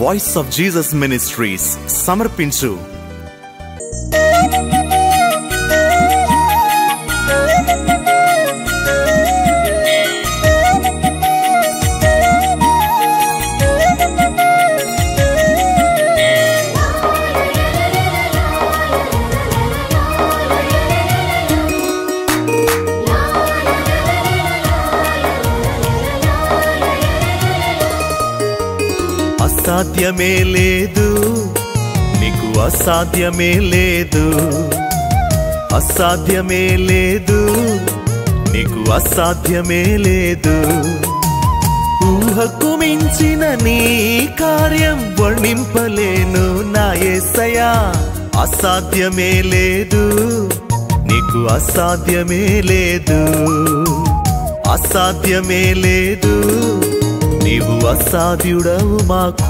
voice of Jesus ministries సమర్పించు అసాధ్యమే లేదు నీకు అసాధ్యమే లేదు అసాధ్యమే లేదు నీకు అసాధ్యమే లేదు ఊహకు మించిన నీ కార్యం వర్ణింపలేను నా యేసయ్యా అసాధ్యమే లేదు నీకు అసాధ్యమే లేదు అసాధ్యమే లేదు నీవు అసాధ్యుడవు మాకు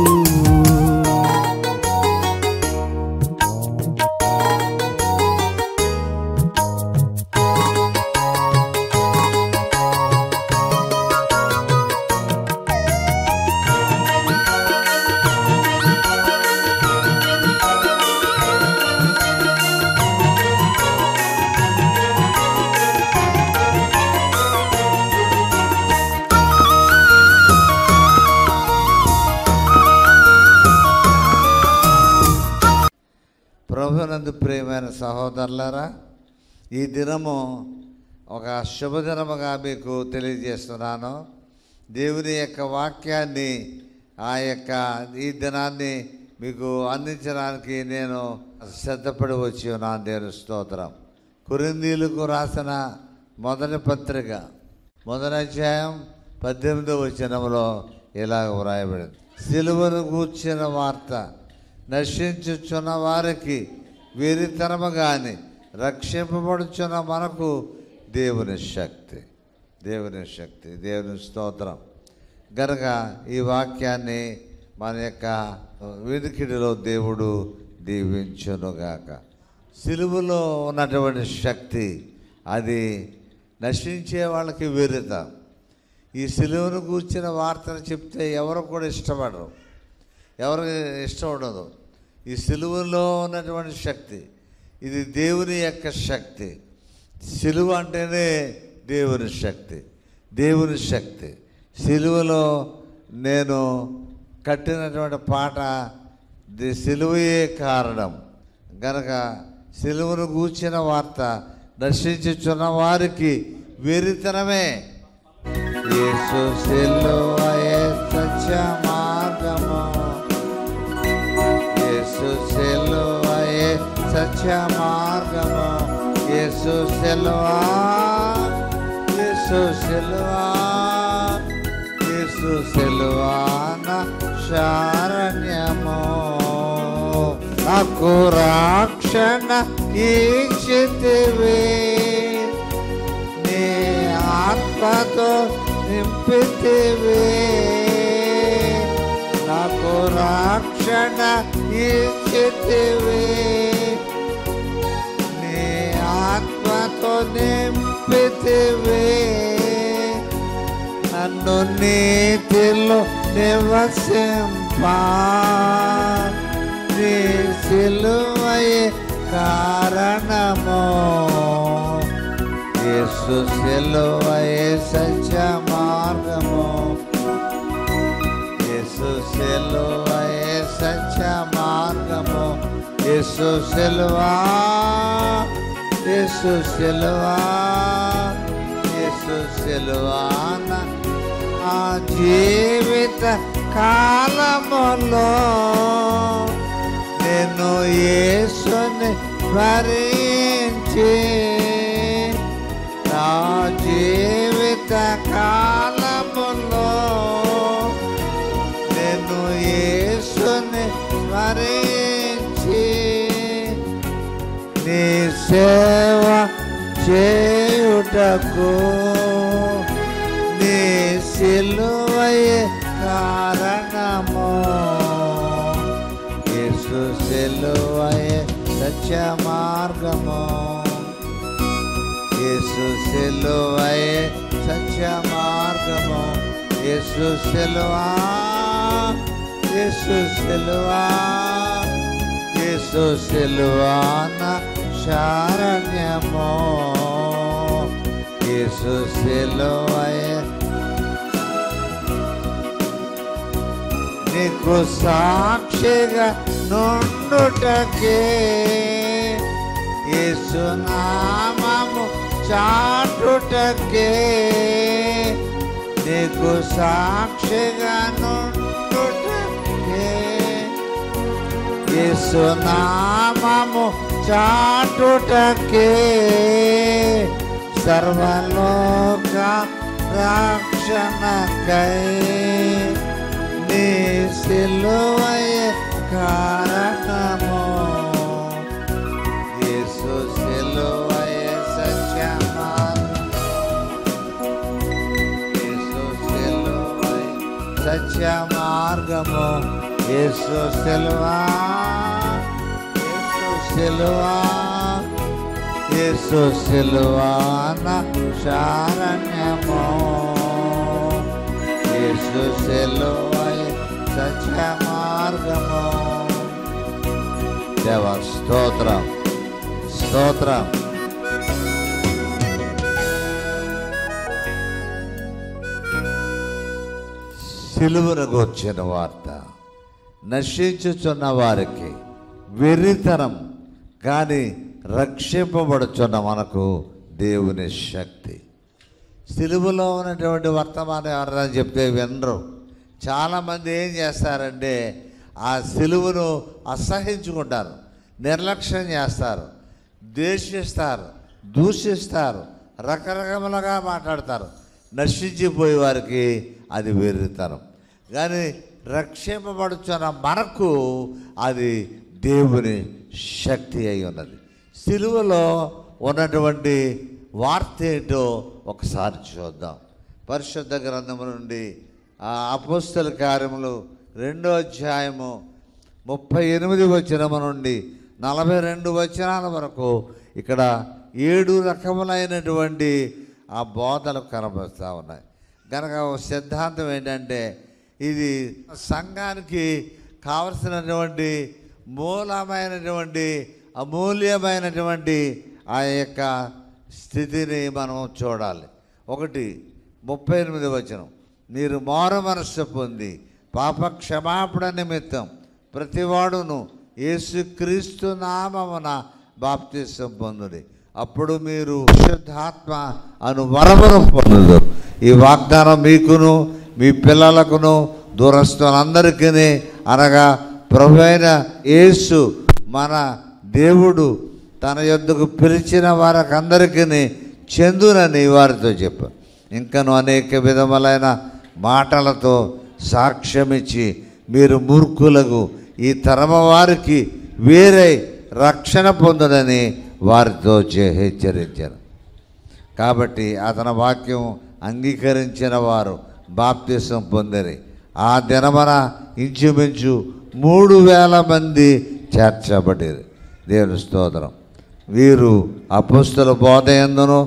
ప్రభునందు ప్రియమైన సహోదరులారా ఈ దినము ఒక శుభదినముగా మీకు తెలియజేస్తున్నాను దేవుని యొక్క వాక్యాన్ని ఆ యొక్క ఈ దినాన్ని మీకు అందించడానికి నేను సిద్ధపడి వచ్చి ఉన్నాను దేవుని స్తోత్రం కురిందీలకు రాసిన మొదటి పత్రిక మొదటి అధ్యాయం పద్దెనిమిదో వచనంలో ఇలాగ వ్రాయబడింది సిలువను కూర్చిన వార్త నశించుచున్న వారికి వీరితరము కానీ రక్షింపబడుచున్న మనకు దేవుని శక్తి దేవుని శక్తి దేవుని స్తోత్రం గనక ఈ వాక్యాన్ని మన యొక్క వినికిడిలో దేవుడు దీవించునుగాక సిలువలో ఉన్నటువంటి శక్తి అది నశించే వాళ్ళకి విరుత ఈ సిలువను కూర్చిన వార్తను చెప్తే ఎవరు కూడా ఇష్టపడరు ఎవరికి ఇష్టం ఉండదు ఈ సిలువలో ఉన్నటువంటి శక్తి ఇది దేవుని యొక్క శక్తి సిలువ అంటేనే దేవుని శక్తి దేవుని శక్తి సిలువలో నేను కట్టినటువంటి పాట ది సిలువయే కారణం గనక సిలువను గూర్చిన వార్త దర్శించుచున్న వారికి వెరితనమే యేసు సిలువయే సత్య మార్గము యేసు సిలువయే సత్య మార్గము యేసు సిలువా యేసు సిలువా యేసు సిలువాన శారణ్యము నాకు రాక్షణ ఈక్షితివే నీ ఆత్మతో నింపితివే నాకు రాక్షణ ఇచ్చితివే నీ ఆత్మతో నింపితివే నన్ను నీతిలో నివసింపా నీ సిలువయే కారణము యేసు సిలువయే సత్య మార్గము యేసు సిలువయే సత్య మార్గము యేసు సిలువా యేసు సిలువా యేసు సిలువాన ఆ జీవిత కాలములో నేను యేసుని భరించి నా జీవిత కాలములో నేను యేసుని స్మరించి నీ సేవ చేయుటకు నీ సిలువయే కారణము యేసు సిలువయే సత్య మార్గము యేసు సిలువయే సత్య మార్గము యేసు సిలువా యేసు సిలువా యేసు సిలువాన శారణ్యమో యేసు సిలువయే నీకు సాక్షిగా నుండుటకే యేసు నామము చాటుటకే నీకు సాక్షిగా నుండుటకే యేసు నామము చాటుటకే సర్వలోక రక్షణకై నీ సిలువయ కారణము యేసు సిలువయ సత్యమార్గము యేసు సిలువయ సత్య మార్గము యేసు సిలువా యేసు సిలువా యేసు సిలువాన శారణ్యము యేసు సిలువై సత్య మార్గము దేవ స్తోత్రం స్తోత్రం సిలువను వచ్చిన వార్త నశించుచున్న వారికి వెర్రితనం కానీ రక్షింపబడుచున్న మనకు దేవుని శక్తి సిలువలో ఉన్నటువంటి వర్తమానం ఎవరైనా చెప్తే వినరు చాలామంది ఏం చేస్తారంటే ఆ సిలువను అసహించుకుంటారు నిర్లక్ష్యం చేస్తారు ద్వేషిస్తారు దూషిస్తారు రకరకములుగా మాట్లాడతారు నశించిపోయే వారికి అది వెర్రితనం కానీ రక్షింపబడుచున్న మనకు అది దేవుని శక్తి అయి ఉన్నది సిలువలో ఉన్నటువంటి వార్త ఏంటో ఒకసారి చూద్దాం పరిశుద్ధ గ్రంథము నుండి ఆ అపోస్తల కార్యములు రెండో అధ్యాయము ముప్పై ఎనిమిది వచనము నుండి నలభై రెండు వచనాల వరకు ఇక్కడ ఏడు రకములైనటువంటి ఆ బోధలు కనబరుస్తూ ఉన్నాయి కనుక ఒక సిద్ధాంతం ఏంటంటే ఇది సంఘానికి కావలసినటువంటి మూలమైనటువంటి అమూల్యమైనటువంటి ఆ యొక్క స్థితిని మనం చూడాలి ఒకటి ముప్పై ఎనిమిది వచనం మీరు మారు మనస్సు పొంది పాప క్షమాపణ నిమిత్తం ప్రతివాడును యేసుక్రీస్తు నామమున బాప్తిసం పొందుడి అప్పుడు మీరు శుద్ధాత్మ అను వరమును పొందుదు ఈ వాగ్దానం మీకును మీ పిల్లలకును దూరస్తులందరికీ అనగా ప్రభు అయిన యేసు మన దేవుడు తన యొద్దకు పిలిచిన వారికందరికీ చెందునని వారితో చెప్పారు ఇంకను అనేక విధములైన మాటలతో సాక్ష్యమిచ్చి మీరు మూర్ఖులకు ఈ తరమ వారికి వేరే రక్షణ పొందడని వారితో చే- హెచ్చరించారు కాబట్టి అతని వాక్యం అంగీకరించిన వారు బాప్తిసం పొందిరి ఆ దినమన ఇంచుమించు మూడు వేల మంది చేర్చబడిరి దేవుని స్తోత్రం వీరు అపుస్తుల బోధ ఎందును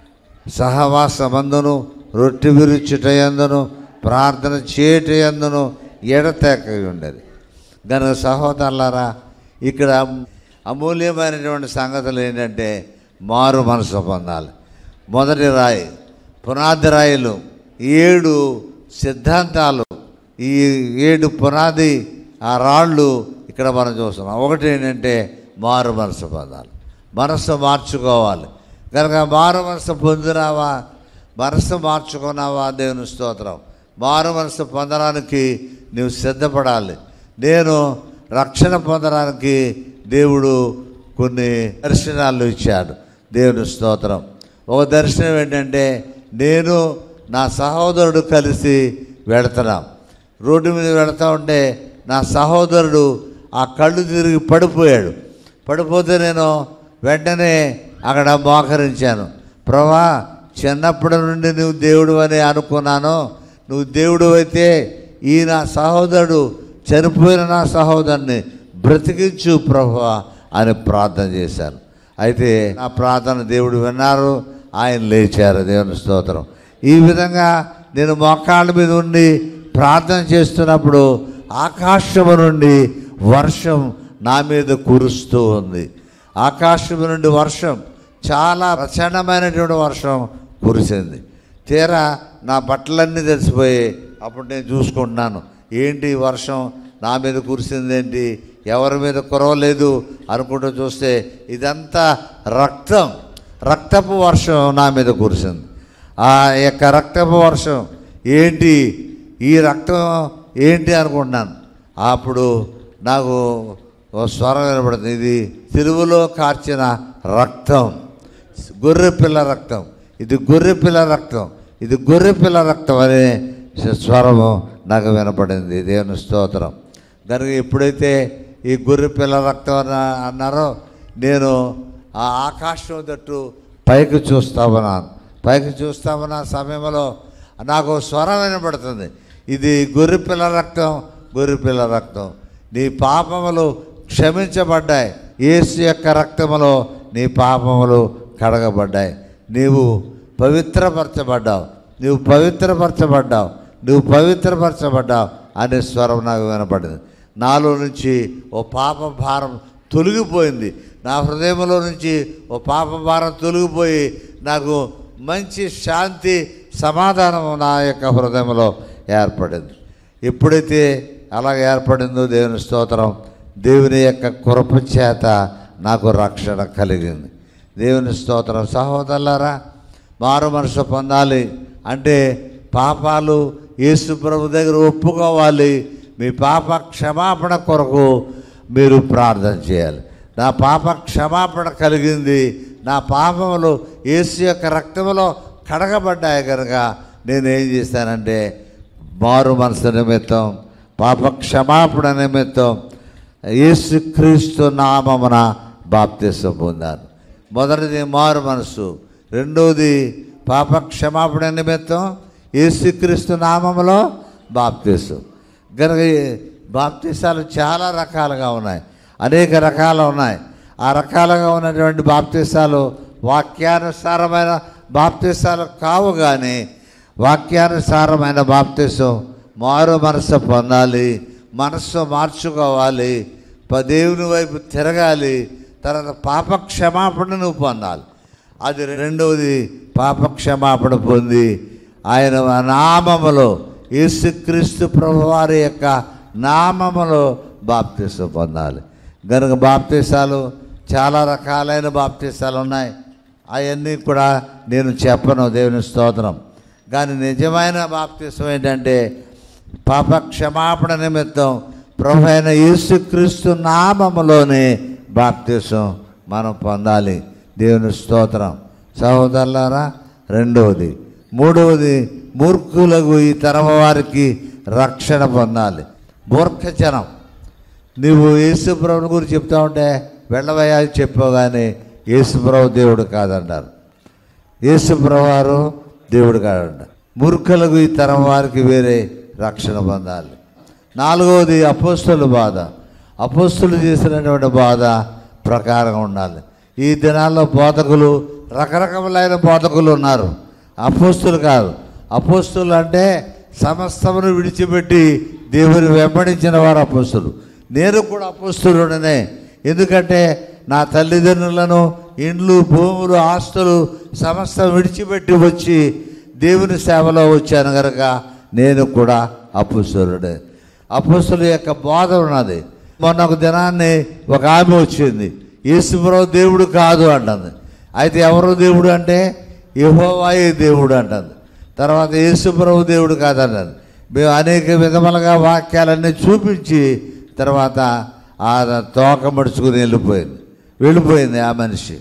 సహవాసమందును రొట్టె విరుచుట ఎందును ప్రార్థన చేయట ఎందును ఎడతెక్క ఉండేది కనుక సహోదరులారా ఇక్కడ అమూల్యమైనటువంటి సంగతులు ఏంటంటే మారు మనసు పొందాలి మొదటి రాయి పునాది రాయిలు ఏడు సిద్ధాంతాలు ఈ ఏడు పునాది ఆ రాళ్ళు ఇక్కడ మనం చూస్తున్నాం ఒకటి ఏంటంటే మారు మనసు పొందాలి మనసు మార్చుకోవాలి కనుక మారు మనసు పొందినావా మనసు మార్చుకున్నావా దేవుని స్తోత్రం మారు మనసు పొందడానికి నువ్వు సిద్ధపడాలి నేను రక్షణ పొందడానికి దేవుడు కొన్ని దర్శనాలు ఇచ్చాడు దేవుని స్తోత్రం ఒక దర్శనం ఏంటంటే నేను నా సహోదరుడు కలిసి వెళుతున్నాం రోడ్డు మీద వెళతా ఉంటే నా సహోదరుడు ఆ కళ్ళు తిరిగి పడిపోయాడు పడిపోతే నేను వెంటనే అక్కడ మోకరించాను ప్రభా చిన్నప్పటి నుండి నువ్వు దేవుడు అని అనుకున్నాను నువ్వు దేవుడు అయితే ఈ నా సహోదరుడు చనిపోయిన నా సహోదరుని బ్రతికించు ప్రభా అని ప్రార్థన చేశాను అయితే నా ప్రార్థన దేవుడు విన్నారు ఆయన లేచారు దేవుని స్తోత్రం ఈ విధంగా నేను మోకాళ్ళ మీద ఉండి ప్రార్థన చేస్తున్నప్పుడు ఆకాశము నుండి వర్షం నా మీద కురుస్తూ ఉంది ఆకాశము నుండి వర్షం చాలా ప్రచండమైనటువంటి వర్షం కురిసింది తీరా నా బట్టలన్నీ తెలిసిపోయి అప్పుడు నేను చూసుకుంటున్నాను ఏంటి ఈ వర్షం నా మీద కురిసింది ఏంటి ఎవరి మీద కురవలేదు అనుకుంటూ చూస్తే ఇదంతా రక్తం రక్తపు వర్షం నా మీద కురిసింది ఆ యొక్క రక్తపు వర్షం ఏంటి ఈ రక్తం ఏంటి అనుకుంటున్నాను అప్పుడు నాకు ఓ స్వరం వినపడుతుంది ఇది తిరువులో కార్చిన రక్తం గొర్రె పిల్ల రక్తం ఇది గొర్రె పిల్ల రక్తం ఇది గొర్రె పిల్ల రక్తం అనే స్వరము నాకు వినపడింది దేవుని స్తోత్రం కనుక ఎప్పుడైతే ఈ గొర్రె పిల్ల రక్తం అన్న అన్నారో నేను ఆ ఆకాశం తట్టు పైకి చూస్తామన్నాను పైకి చూస్తామన్న సమయంలో నాకు స్వరం వినపడుతుంది ఇది గొర్రె పిల్ల రక్తం గొర్రె పిల్ల రక్తం నీ పాపములు క్షమించబడ్డాయి యేసు యొక్క రక్తములో నీ పాపములు కడగబడ్డాయి నీవు పవిత్రపరచబడ్డావు నువ్వు పవిత్రపరచబడ్డావు నువ్వు పవిత్రపరచబడ్డావు అనే స్వరం నాకు వినపడింది నాలో నుంచి ఓ పాప భారం తొలగిపోయింది నా హృదయంలో నుంచి ఓ పాప భారం తొలగిపోయి నాకు మంచి శాంతి సమాధానం నా యొక్క హృదయంలో ఏర్పడింది ఎప్పుడైతే అలా ఏర్పడిందో దేవుని స్తోత్రం దేవుని యొక్క కృప చేత నాకు రక్షణ కలిగింది దేవుని స్తోత్రం సహోదరులారా మారు మనసు పొందాలి అంటే పాపాలు యేసు ప్రభు దగ్గర ఒప్పుకోవాలి మీ పాప క్షమాపణ కొరకు మీరు ప్రార్థన చేయాలి నా పాప క్షమాపణ కలిగింది నా పాపములు యేసు యొక్క రక్తములో కడగబడ్డాయి కనుక నేను ఏం చేశానంటే మారు మనసు నిమిత్తం పాప క్షమాపణ నిమిత్తం యేసుక్రీస్తు నామమున బాప్తిసం పొందాను మొదటిది మారు మనసు రెండవది పాప క్షమాపణ నిమిత్తం యేసుక్రీస్తు నామములో బాప్తిసం కనుక ఈ బాప్తిసాలు చాలా రకాలుగా ఉన్నాయి అనేక రకాలు ఉన్నాయి ఆ రకాలుగా ఉన్నటువంటి బాప్తిసాలు వాక్యానుసారమైన బాప్తిసాలు కావు కానీ వాక్యానుసారమైన బాప్తిసం మారు మనసు పొందాలి మనస్సు మార్చుకోవాలి ప- దేవుని వైపు తిరగాలి తర్వాత పాప క్షమాపణ నువ్వు పొందాలి అది రెండవది పాప క్షమాపణ పొంది ఆయన నామములో యేసుక్రీస్తు ప్రభువారి యొక్క నామములో బాప్తిసం పొందాలి కనుక బాప్తిసాలు చాలా రకాలైన బాప్తిసాలు ఉన్నాయి అవన్నీ కూడా నేను చెప్పను దేవుని స్తోత్రం కానీ నిజమైన బాప్తిసం ఏంటంటే పాప క్షమాపణ నిమిత్తం ప్రభు అయిన యేసుక్రీస్తు నామములోనే బాప్తిసం మనం పొందాలి దేవుని స్తోత్రం సహోదరులారా రెండవది మూడవది మూర్ఖులకు ఈ తరం వారికి రక్షణ పొందాలి మూర్ఖజనం నువ్వు యేసుప్రభుని గురించి చెప్తా ఉంటే వెళ్ళవయ్యా అని చెప్పావు కానీ యేసుప్రభు దేవుడు కాదన్నారు యేసుప్రభు వారు దేవుడు కాదంట మూర్ఖులకు ఈ తరం వారికి వేరే రక్షణ పొందాలి నాలుగవది అపోస్తుల బాధ అపోస్తులు చేసినటువంటి బాధ ప్రకారం ఉండాలి ఈ దినాల్లో బోధకులు రకరకములైన బోధకులు ఉన్నారు అపోస్తులు కాదు అపోస్తులు అంటే సమస్తమును విడిచిపెట్టి దేవుని వెంబడించిన వారు అపోస్తులు నేను కూడా అపోస్తులుడనే ఎందుకంటే నా తల్లిదండ్రులను ఇండ్లు భూములు ఆస్తులు సమస్తం విడిచిపెట్టి వచ్చి దేవుని సేవలో వచ్చాను కనుక నేను కూడా అపుస్తులుడే అపుస్తుల యొక్క బోధ ఉన్నది మొన్న ఒక దినాన్ని ఒక ఆమె వచ్చింది యేసుప్రభు దేవుడు కాదు అంటుంది అయితే ఎవరు దేవుడు అంటే యెహోవాయే దేవుడు అంటుంది తర్వాత యేసుప్రభు దేవుడు కాదన్నది మేము అనేక విధములుగా వాక్యాలన్నీ చూపించి తర్వాత ఆ తోక మడుచుకుని వెళ్ళిపోయింది వెళ్ళిపోయింది ఆ మనిషి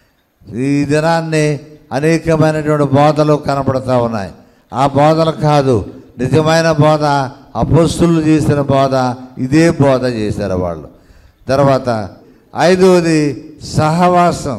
ఈ దినాన్ని అనేకమైనటువంటి బోధలు కనపడతా ఉన్నాయి ఆ బోధలు కాదు నిజమైన బోధ అపస్తులు చేసిన బోధ ఇదే బోధ చేశారు వాళ్ళు తర్వాత ఐదవది సహవాసం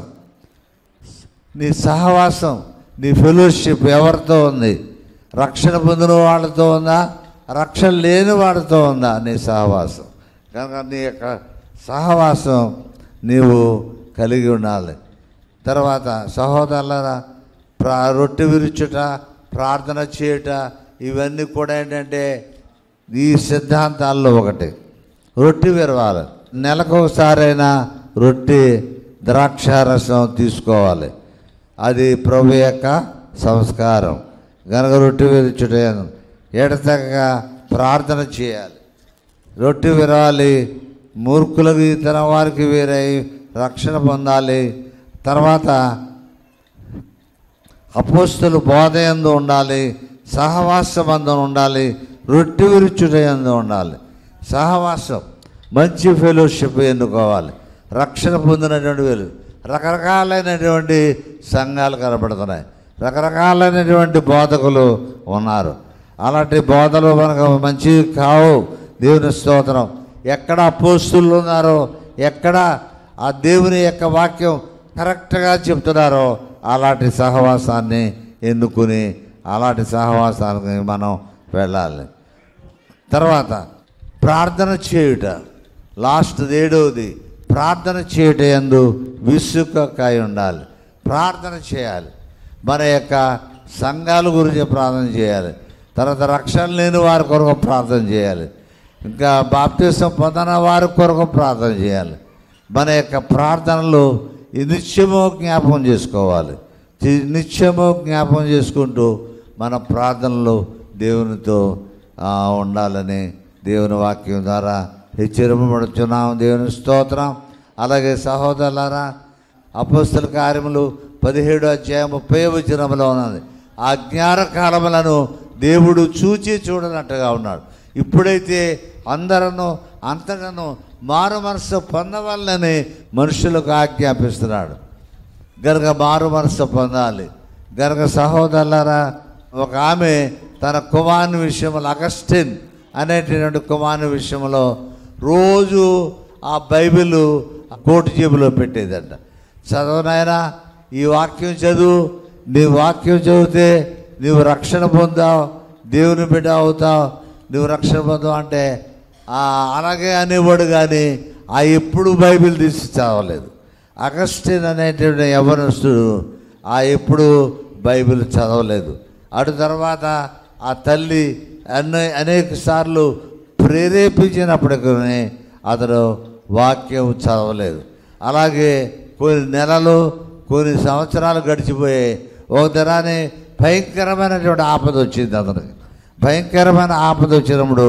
నీ సహవాసం నీ ఫెలోషిప్ ఎవరితో ఉంది రక్షణ పొందిన వాళ్ళతో ఉందా రక్షణ లేని వాడితో ఉందా నీ సహవాసం కనుక నీ యొక్క సహవాసం నీవు కలిగి ఉండాలి తర్వాత సహోదరులరా ప్రా రొట్టె విరుచుట ప్రార్థన చేయుట ఇవన్నీ కూడా ఏంటంటే ఈ సిద్ధాంతాల్లో ఒకటి రొట్టె విరవాలి నెలకు ఒకసారైనా రొట్టె ద్రాక్షారసం తీసుకోవాలి అది ప్రభు యొక్క సంస్కారం గనక రొట్టె విరుచుట ఎడతెగక ప్రార్థన చేయాలి రొట్టె విరవాలి మూర్ఖులకు ఇతర వారికి వేరై రక్షణ పొందాలి తర్వాత అపోస్తులు బోధ ఎందు ఉండాలి సహవాసం అందు ఉండాలి రొట్టె విరుచుట ఎందు ఉండాలి సహవాసం మంచి ఫెలోషిప్ ఎన్నుకోవాలి రక్షణ పొందినటువంటి వీళ్ళు రకరకాలైనటువంటి సంఘాలు కనబడుతున్నాయి రకరకాలైనటువంటి బోధకులు ఉన్నారు అలాంటి బోధలు మనకు మంచివి కావు దేవుని స్తోత్రం ఎక్కడ అపోస్తులు ఉన్నారో ఎక్కడ ఆ దేవుని యొక్క వాక్యం కరెక్ట్గా చెప్తున్నారో అలాంటి సహవాసాన్ని ఎన్నుకుని అలాంటి సహవాసానికి మనం వెళ్ళాలి తర్వాత ప్రార్థన చేయుట లాస్ట్ ఏడవది ప్రార్థన చేయుట ఎందు విసుకకాయ ఉండాలి ప్రార్థన చేయాలి మన యొక్క సంఘాల గురించి ప్రార్థన చేయాలి తర్వాత రక్షణ లేని వారి కొరకు ప్రార్థన చేయాలి ఇంకా బాప్తీసం పొందిన వారి కొరకు ప్రార్థన చేయాలి మన యొక్క ప్రార్థనలు ఈ నిత్యము జ్ఞాపకం చేసుకోవాలి తి- నిత్యము జ్ఞాపకం చేసుకుంటూ మన ప్రార్థనలు దేవునితో ఆ, ఉండాలని దేవుని వాక్యం ద్వారా హెచ్చరింపబడుచున్నాం దేవుని స్తోత్రం అలాగే సహోదరులారా అపోస్తల కార్యములు పదిహేడు అధ్యాయం ముప్పై వచనంలో ఉన్నది ఆ జ్ఞాన కాలములను దేవుడు చూచి చూడనట్టుగా ఉన్నాడు ఇప్పుడైతే అందరూ అంతటను మారు మనసు పొందవాలని మనుషులకు ఆజ్ఞాపిస్తున్నాడు గనక మారు మనసు పొందాలి గనక సహోదరులారా ఒక ఆమె తన కుమారుని విషయంలో అగస్టిన్ అనేటటువంటి కుమారుని విషయంలో రోజు ఆ బైబిల్ కోటు జేబులో పెట్టేదంట చదవనాయనా ఈ వాక్యం చదువు నీ వాక్యం చదివితే నీవు రక్షణ పొందావు దేవుని బిడ్డ అవుతావు నువ్వు రక్షణ పొందావు అంటే ఆ, అలాగే అనేవాడు కానీ ఆ ఎప్పుడు బైబిల్ తీసి చదవలేదు అగస్టిన్ అనేటువంటి యవనస్తుడు ఆ ఎప్పుడు బైబిల్ చదవలేదు అటు తర్వాత ఆ తల్లి అనే అనేక సార్లు ప్రేరేపించినప్పటికీ అతడు వాక్యం చదవలేదు అలాగే కొన్ని నెలలు కొన్ని సంవత్సరాలు గడిచిపోయాయి ఒక దినాన్ని భయంకరమైనటువంటి ఆపద వచ్చింది అతనికి భయంకరమైన ఆపద వచ్చినప్పుడు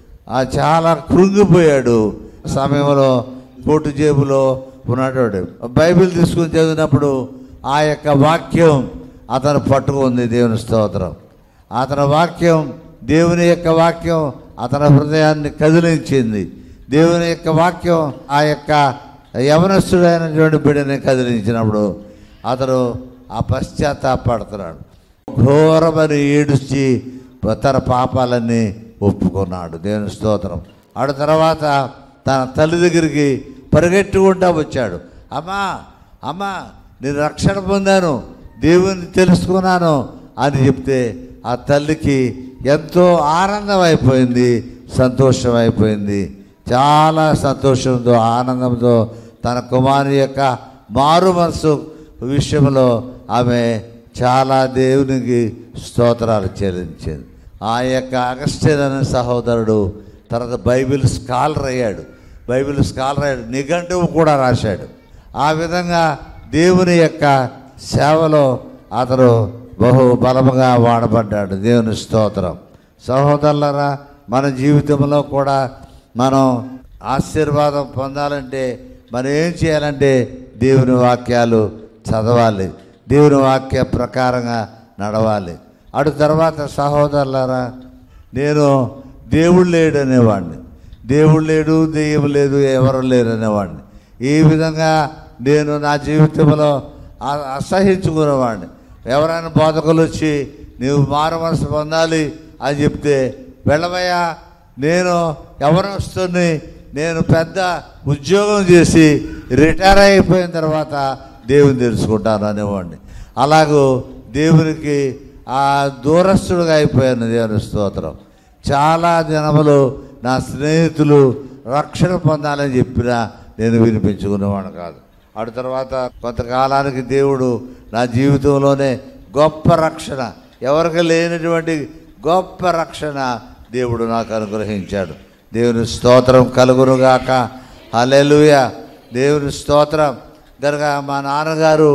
ఆ చాలా కృంగిపోయాడు సమయంలో కోటు జేబులో ఉన్నటువంటి బైబిల్ తీసుకుని చదివినప్పుడు ఆ యొక్క వాక్యం అతను పట్టుకుంది దేవుని స్తోత్రం అతని వాక్యం దేవుని యొక్క వాక్యం అతని హృదయాన్ని కదిలించింది దేవుని యొక్క వాక్యం ఆ యొక్క యవనస్తుడైనటువంటి బిడ్డని కదిలించినప్పుడు అతను ఆ పశ్చాత్తాపడుతున్నాడు ఘోరమని ఏడుచి తన పాపాలన్నీ ఒప్పుకున్నాడు దేవుని స్తోత్రం ఆడ తర్వాత తన తల్లి దగ్గరికి పరిగెట్టుకుంటా వచ్చాడు అమ్మా అమ్మా నేను రక్షణ పొందాను దేవుని తెలుసుకున్నాను అని చెప్తే ఆ తల్లికి ఎంతో ఆనందం అయిపోయింది సంతోషం అయిపోయింది చాలా సంతోషంతో ఆనందంతో తన కుమారుని యొక్క మారు మనసు విషయంలో ఆమె చాలా దేవునికి స్తోత్రాలు చెల్లించింది ఆ యొక్క అగస్టిన్ అనే సహోదరుడు తర్వాత బైబిల్ స్కాలర్ అయ్యాడు బైబిల్ స్కాలర్ అయ్యాడు నిఘంటువు కూడా రాశాడు ఆ విధంగా దేవుని యొక్క సేవలో అతను బహు బలముగా వాడబడ్డాడు దేవుని స్తోత్రం సహోదరులరా మన జీవితంలో కూడా మనం ఆశీర్వాదం పొందాలంటే మనం ఏం చేయాలంటే దేవుని వాక్యాలు చదవాలి దేవుని వాక్య ప్రకారంగా నడవాలి అటు తర్వాత సహోదరులారా నేను దేవుడు లేడు అనేవాడిని దేవుడు లేడు దెయ్యం లేదు ఎవరు లేరు అనేవాడిని ఈ విధంగా నేను నా జీవితంలో అ- అసహించుకునేవాడిని ఎవరైనా బోధకులు వచ్చి నీవు మారు మనసు పొందాలి అని చెప్తే వెళ్ళవయ్యా నేను ఎవరొస్తుంది నేను పెద్ద ఉద్యోగం చేసి రిటైర్ అయిపోయిన తర్వాత దేవుని తెలుసుకుంటాను అనేవాడిని అలాగూ దేవునికి ఆ దూరస్తుడుగా అయిపోయాను దేవుని స్తోత్రం చాలా దినములు నా స్నేహితులు రక్షణ పొందాలని చెప్పినా నేను వినిపించుకునేవాడు కాదు అటు తర్వాత కొంతకాలానికి దేవుడు నా జీవితంలోనే గొప్ప రక్షణ ఎవరికి లేనటువంటి గొప్ప రక్షణ దేవుడు నాకు అనుగ్రహించాడు దేవుని స్తోత్రం కలుగునుగాక హల్లెలూయ దేవుని స్తోత్రం కనుక మా నాన్నగారు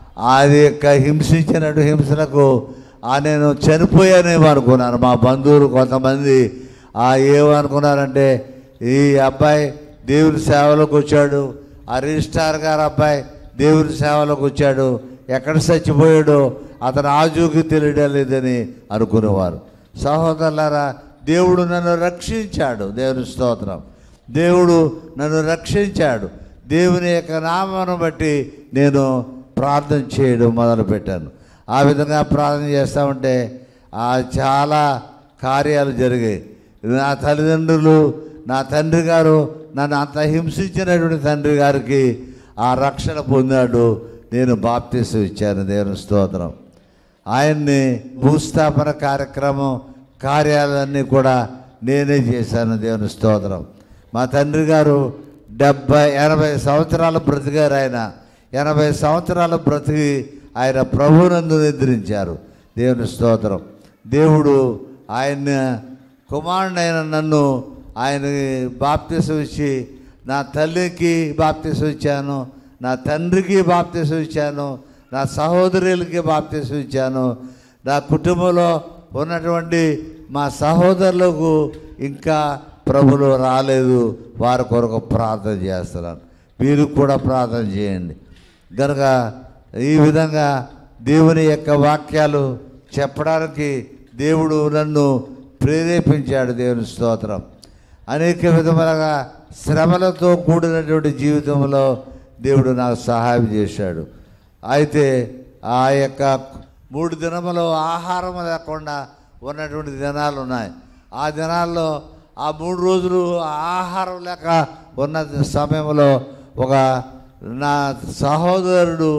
అది యొక్క హింసించినట్టు హింసలకు ఆ నేను చనిపోయానేమో అనుకున్నాను మా బంధువులు కొంతమంది ఆ ఏమనుకున్నారంటే ఈ అబ్బాయి దేవుని సేవలోకి వచ్చాడు ఆ రిజిస్టార్ గారు అబ్బాయి దేవుని సేవలోకి వచ్చాడు ఎక్కడ చచ్చిపోయాడో అతను ఆజూకి తెలియడం లేదని అనుకునేవారు సహోదరులారా దేవుడు నన్ను రక్షించాడు దేవుని స్తోత్రం దేవుడు నన్ను రక్షించాడు దేవుని యొక్క నామను బట్టి నేను ప్రార్థన చేయడం మొదలుపెట్టాను ఆ విధంగా ప్రార్థన చేస్తూ ఉంటే ఆ చాలా కార్యాలు జరిగాయి నా తల్లిదండ్రులు నా తండ్రి గారు నన్ను అంత హింసించినటువంటి తండ్రి గారికి ఆ రక్షణ పొందాడు నేను బాప్తీసం ఇచ్చాను దేవుని స్తోత్రం ఆయన్ని భూస్థాపన కార్యక్రమం కార్యాలన్నీ కూడా నేనే చేశాను దేవుని స్తోత్రం మా తండ్రి గారు డెబ్బై ఎనభై సంవత్సరాలు బ్రతికారు ఆయన ఎనభై సంవత్సరాలు బ్రతికి ఆయన ప్రభునందు నిద్రించారు దేవుని స్తోత్రం దేవుడు ఆయన కుమారుడైన నన్ను ఆయనకి బాప్తిసం ఇచ్చి నా తల్లికి బాప్తిసం ఇచ్చాను నా తండ్రికి బాప్తిసం ఇచ్చాను నా సహోదరులకి బాప్తిసం ఇచ్చాను నా కుటుంబంలో ఉన్నటువంటి మా సహోదరులకు ఇంకా ప్రభులు రాలేదు వారి కొరకు ప్రార్థన చేస్తున్నాను మీరు కూడా ప్రార్థన చేయండి కనుక ఈ విధంగా దేవుని యొక్క వాక్యాలు చెప్పడానికి దేవుడు నన్ను ప్రేరేపించాడు దేవుని స్తోత్రం అనేక విధములుగా శ్రమలతో కూడినటువంటి జీవితంలో దేవుడు నాకు సహాయం చేశాడు అయితే ఆ యొక్క మూడు దినములు ఆహారం లేకుండా ఉన్నటువంటి దినాలు ఉన్నాయి ఆ దినాల్లో ఆ మూడు రోజులు ఆహారం లేక ఉన్న సమయంలో ఒక నా సహోదరుడు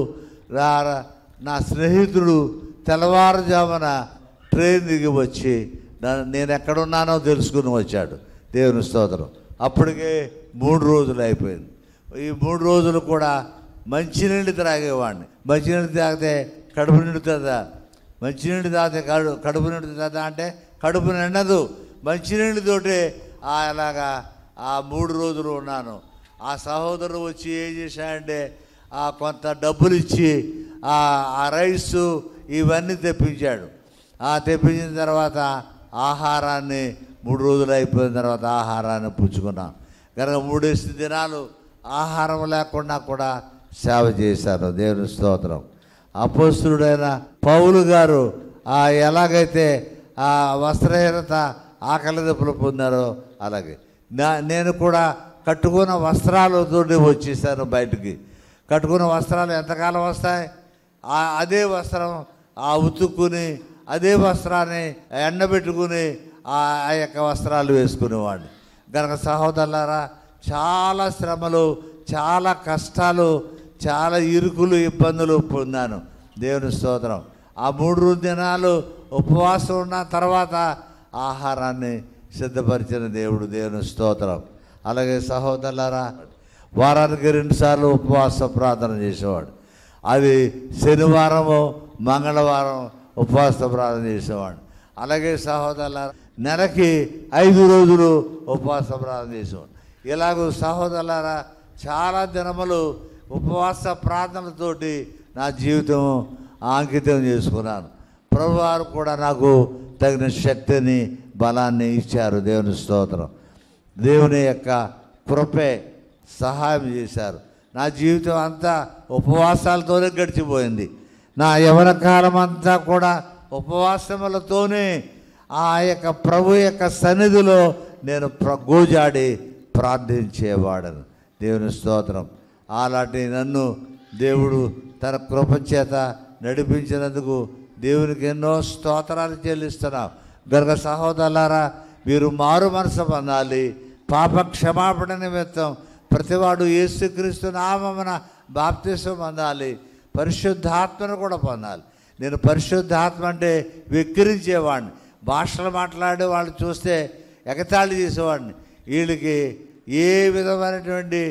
రా- నా స్నేహితుడు తెల్లవారుజామున ట్రైన్ దిగి వచ్చి నా- నేను ఎక్కడున్నానో తెలుసుకుని వచ్చాడు దేవుని స్తోత్రం అప్పటికే మూడు రోజులు అయిపోయింది ఈ మూడు రోజులు కూడా మంచినీళ్ళు త్రాగేవాడిని మంచినీళ్ళు తాగితే కడుపు నిండుతుందా మంచినీళ్ళు తాగితే కడు కడుపు నిండుతుందా అంటే కడుపు నిండదు మంచినీళ్ళతోటే ఆ అలాగా ఆ మూడు రోజులు ఉన్నాను ఆ సహోదరుడు వచ్చి ఏం చేశాడంటే ఆ కొంత డబ్బులు ఇచ్చి ఆ ఆ రైస్ ఇవన్నీ తెప్పించాడు ఆ తెప్పించిన తర్వాత ఆహారాన్ని మూడు రోజులు అయిపోయిన తర్వాత ఆహారాన్ని పుచ్చుకున్నాం కనుక మూడేసి దినాలు ఆహారం లేకుండా కూడా సేవ చేశాను దేవుని స్తోత్రం అపోస్తుడైన పౌలు గారు ఆ ఎలాగైతే ఆ వస్త్రహీనత ఆకలి దెబ్బలు పొందారో అలాగే నా నేను కూడా కట్టుకున్న వస్త్రాలతో వచ్చేసాను బయటికి కట్టుకున్న వస్త్రాలు ఎంతకాలం వస్తాయి ఆ అదే వస్త్రం ఆ ఉతుక్కుని అదే వస్త్రాన్ని ఎండబెట్టుకుని ఆ ఆ యొక్క వస్త్రాలు వేసుకునేవాడిని గనక సహోదరులారా చాలా శ్రమలు చాలా కష్టాలు చాలా ఇరుకులు ఇబ్బందులు పొందాను దేవుని స్తోత్రం ఆ మూడు దినాలు ఉపవాసం ఉన్న తర్వాత ఆహారాన్ని సిద్ధపరిచిన దేవుడు దేవుని స్తోత్రం అలాగే సహోదరులారా వారానికి రెండుసార్లు ఉపవాస ప్రార్థన చేసేవాడు అది శనివారము మంగళవారం ఉపవాస ప్రార్థన చేసేవాడు అలాగే సహోదరులారా నెలకి ఐదు రోజులు ఉపవాస ప్రార్థన చేసేవాడు ఇలాగూ సహోదరులారా చాలా దినములు ఉపవాస ప్రార్థనలతోటి నా జీవితం అంకితం చేసుకున్నాను ప్రభువారు కూడా నాకు తగిన శక్తిని బలాన్ని ఇచ్చారు దేవుని స్తోత్రం దేవుని యొక్క కృపే సహాయం చేశారు నా జీవితం అంతా ఉపవాసాలతోనే గడిచిపోయింది నా యవన కాలం అంతా కూడా ఉపవాసములతోనే ఆ యొక్క ప్రభు యొక్క సన్నిధిలో నేను ప్ర గోజాడి ప్రార్థించేవాడను దేవుని స్తోత్రం అలాంటి నన్ను దేవుడు తన కృప చేత నడిపించినందుకు దేవునికి ఎన్నో స్తోత్రాలు చెల్లిస్తున్నాం గర్గ సహోదరులారా మీరు మారు మనసు పొందాలి పాప క్షమాపణ నిమిత్తం ప్రతివాడు యేసుక్రీస్తు నామమున బాప్తిసం పొందాలి పరిశుద్ధాత్మను కూడా పొందాలి నేను పరిశుద్ధాత్మ అంటే వెక్కిరించేవాడిని భాషలు మాట్లాడే వాళ్ళు చూస్తే ఎగతాళి చేసేవాడిని వీళ్ళకి ఏ విధమైనటువంటి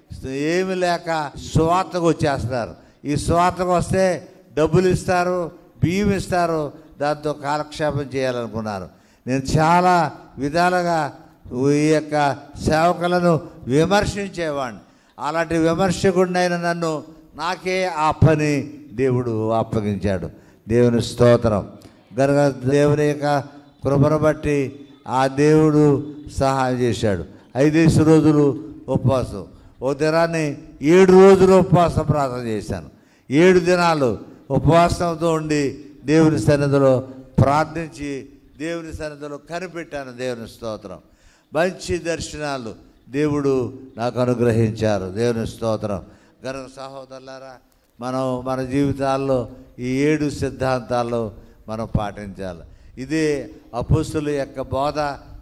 ఏమి లేక సువార్తకు వచ్చేస్తున్నారు ఈ సువార్తకు వస్తే డబ్బులు ఇస్తారు బియ్యం ఇస్తారు దాంతో కాలక్షేపం చేయాలనుకున్నారు నేను చాలా విధాలుగా ఈ యొక్క సేవకులను విమర్శించేవాడిని అలాంటి విమర్శకుడినైన నన్ను నాకే ఆ పని దేవుడు అప్పగించాడు దేవుని స్తోత్రం గనక దేవుని యొక్క కృపను బట్టి ఆ దేవుడు సహాయం చేశాడు ఐదేసి రోజులు ఉపవాసం ఓ దినాన్ని ఏడు రోజులు ఉపవాసం ప్రార్థన చేశాను ఏడు దినాలు ఉపవాసంతో ఉండి దేవుని సన్నిధిలో ప్రార్థించి దేవుని సన్నిధిలో కనిపెట్టాను దేవుని స్తోత్రం మంచి దర్శనాలు దేవుడు నాకు అనుగ్రహించారు దేవుని స్తోత్రం గనుక సహోదరులారా మనం మన జీవితాల్లో ఈ ఏడు సిద్ధాంతాలు మనం పాటించాలి ఇదే అపుస్తుల యొక్క బోధ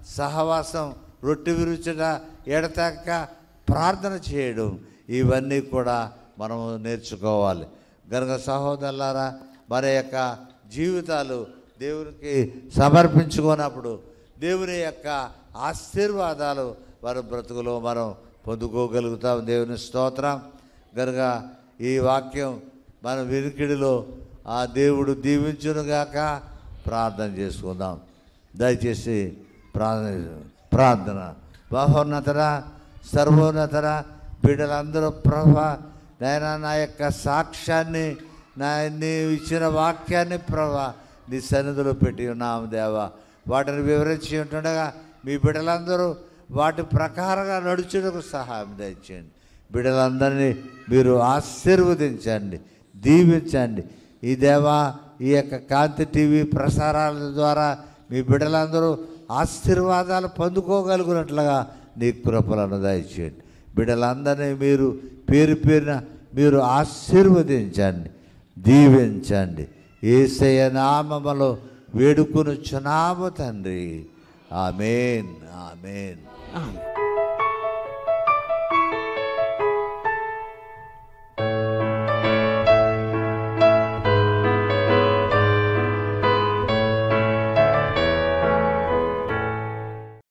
సహవాసం రొట్టె విరుచుట ఎడతెక్క ప్రార్థన చేయడం ఇవన్నీ కూడా మనం నేర్చుకోవాలి గనుక సహోదరులారా మన యొక్క జీవితాలు దేవునికి సమర్పించుకున్నప్పుడు దేవుని యొక్క ఆశీర్వాదాలు మన బ్రతుకులో మనం పొందుకోగలుగుతాం దేవుని స్తోత్రం గనుక ఈ వాక్యం మన వినికిడిలో ఆ దేవుడు దీవించునుగాక ప్రార్థన చేసుకుందాం దయచేసి ప్రార్థన ప్రార్థన బహోన్నతర సర్వోన్నతర బిడ్డలందరూ ప్రభా నాయన నా యొక్క సాక్ష్యాన్ని నా నీ ఇచ్చిన వాక్యాన్ని ప్రభా నీ సన్నిధిలో పెట్టి ఉన్నాము దేవా వాటిని వివరించి ఉంటుండగా మీ బిడ్డలందరూ వాటి ప్రకారంగా నడుచుటకు సహాయం దయచేయండి బిడ్డలందరినీ మీరు ఆశీర్వదించండి దీవించండి ఈ దేవా ఈ యొక్క కాంతి టీవీ ప్రసారాల ద్వారా మీ బిడ్డలందరూ ఆశీర్వాదాలు పొందుకోగలుగునట్లుగా నీ కృపలను దయచేయండి బిడ్డలందరినీ మీరు పేరు పేరున మీరు ఆశీర్వదించండి దీవించండి ఏసయ నామములో వేడుకును చునాము తండ్రి ఆమెన్ ఆమెన్ ఆమె